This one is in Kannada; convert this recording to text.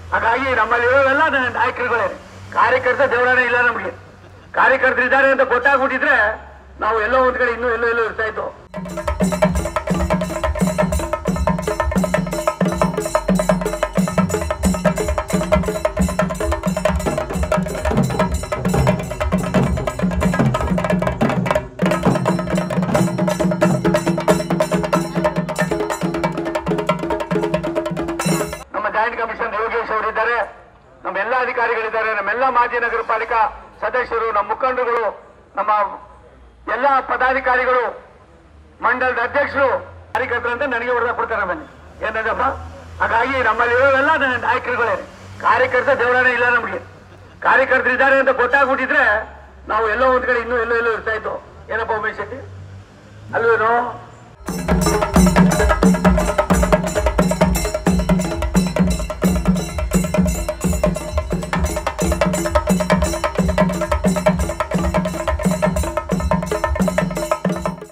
ಹಾಗಾಗಿ ನಮ್ಮಲ್ಲಿರೋವೆಲ್ಲ ನ- ನಾಯಕರುಗಳೇ ಕಾರ್ಯಕರ್ತ ದೇವರಾಣೆ ಇಲ್ಲ ನಮಗೆ ಕಾರ್ಯಕರ್ತರು ಇದ್ದಾರೆ ಅಂತ ಗೊತ್ತಾಗ್ಬಿಟ್ಟಿದ್ರೆ ನಾವು ಎಲ್ಲೋ ಒಂದ್ ಕಡೆ ಇನ್ನೂ ಎಲ್ಲೋ ಎಲ್ಲೋ ಇರ್ತಾ ಇತ್ತು ನಮ್ಮ ಜಾಯಿಂಟ್ ಕಮಿಷನ್ ಯೋಗೇಶ್ ಅವರಿದ್ದಾರೆ ನಮ್ಮ ಎಲ್ಲ ಅಧಿಕಾರಿಗಳಿದ್ದಾರೆ ನಮ್ಮೆಲ್ಲ ಮಾಜಿ ನಗರ ಪಾಲಿಕಾ ಸದಸ್ಯರು ನಮ್ಮ ಮುಖಂಡರುಗಳು ನಮ್ಮ ಎಲ್ಲ ಪದಾಧಿಕಾರಿಗಳು ಮಂಡಲದ ಅಧ್ಯಕ್ಷರು ಕಾರ್ಯಕರ್ತರು ಅಂತ ನನಗೆ ಹೊಡೆದ ಕೊಡ್ತಾರೆ ಬನ್ನಿ ಏನಂದಪ್ಪ ಹಾಗಾಗಿ ನಮ್ಮಲ್ಲಿರೋವೆಲ್ಲ ನ- ನಾಯಕರುಗಳೇ ಕಾರ್ಯಕರ್ತ ದೇವರಾಣೆ ಇಲ್ಲ ನಮಗೆ ಕಾರ್ಯಕರ್ತರು ಇದ್ದಾರೆ ಅಂತ ಗೊತ್ತಾಗ್ಬಿಟ್ಟಿದ್ರೆ ನಾವು ಎಲ್ಲೋ ಒಂದ್ ಕಡೆ ಇನ್ನೂ ಎಲ್ಲೋ ಎಲ್ಲೋ ಇರ್ತಾ ಇತ್ತು ಏನಪ್ಪ ಉಮೇಶ್ ಶೆಟ್ಟಿ ಅಲ್ವೇನೋ